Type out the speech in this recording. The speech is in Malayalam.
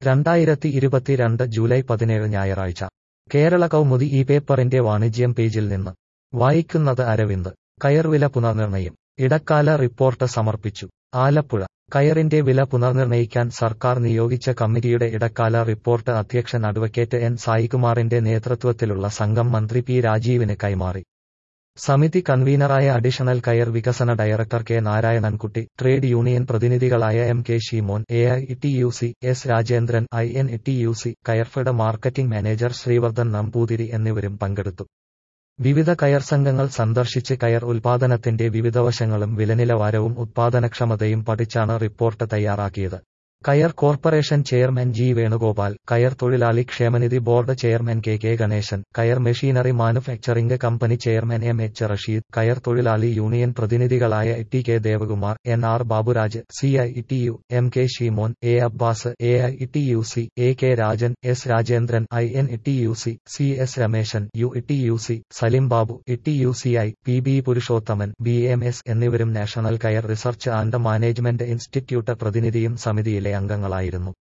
രണ്ടായിരത്തി ഇരുപത്തിരണ്ട് ജൂലൈ പതിനേഴ് ഞായറാഴ്ച കേരള കൗമുദി ഈ പേപ്പറിന്റെ വാണിജ്യം പേജിൽ നിന്ന് വായിക്കുന്നത് അരവിന്ദ് കയർവില പുനർനിർണയം ഇടക്കാല റിപ്പോർട്ട് സമർപ്പിച്ചു ആലപ്പുഴ കയറിന്റെ വില പുനർനിർണയിക്കാൻ സർക്കാർ നിയോഗിച്ച കമ്മിറ്റിയുടെ ഇടക്കാല റിപ്പോർട്ട് അധ്യക്ഷൻ അഡ്വക്കേറ്റ് എൻ സായികുമാറിന്റെ നേതൃത്വത്തിലുള്ള സംഘം മന്ത്രി പി രാജീവിന് കൈമാറി സമിതി കൺവീനറായ അഡീഷണൽ കയർ വികസന director K Narayanankutty trade union പ്രതിനിധികളായ M K Sheemon A I T U C S Rajendran I N T U C Coirfed marketing manager Sreevardhan Namboothiri എന്നിവരും പങ്കെടുത്തു വിവിധ കയർ സംഘങ്ങൾ സന്ദർശിച്ച് കയർ ഉൽപാദനത്തിന്റെ വിവിധ വശങ്ങളും വിലനിലവാരവും ഉത്പാദനക്ഷമതയും പഠിച്ചാണ് റിപ്പോർട്ട് തയ്യാറാക്കിയത് കയർ കോർപ്പറേഷൻ ചെയർമാൻ ജി വേണുഗോപാൽ കയർ തൊഴിലാളി ക്ഷേമനിധി board chairman K K Ganesan കയർ machinery manufacturing company chairman M H Rasheed കയർ തൊഴിലാളി യൂണിയൻ പ്രതിനിധികളായ T K Devakumar N R Baburaj C I T U M K Sheemon A Abbas A I T U C A K Rajan S Rajendran I N T U C C S Rameshan U T U C Salim Babu T U C I P B Purushothaman B M S എന്നിവരും national coir research and management institute പ്രതിനിധിയും സമിതിയിലെ അംഗങ്ങളായിരുന്നു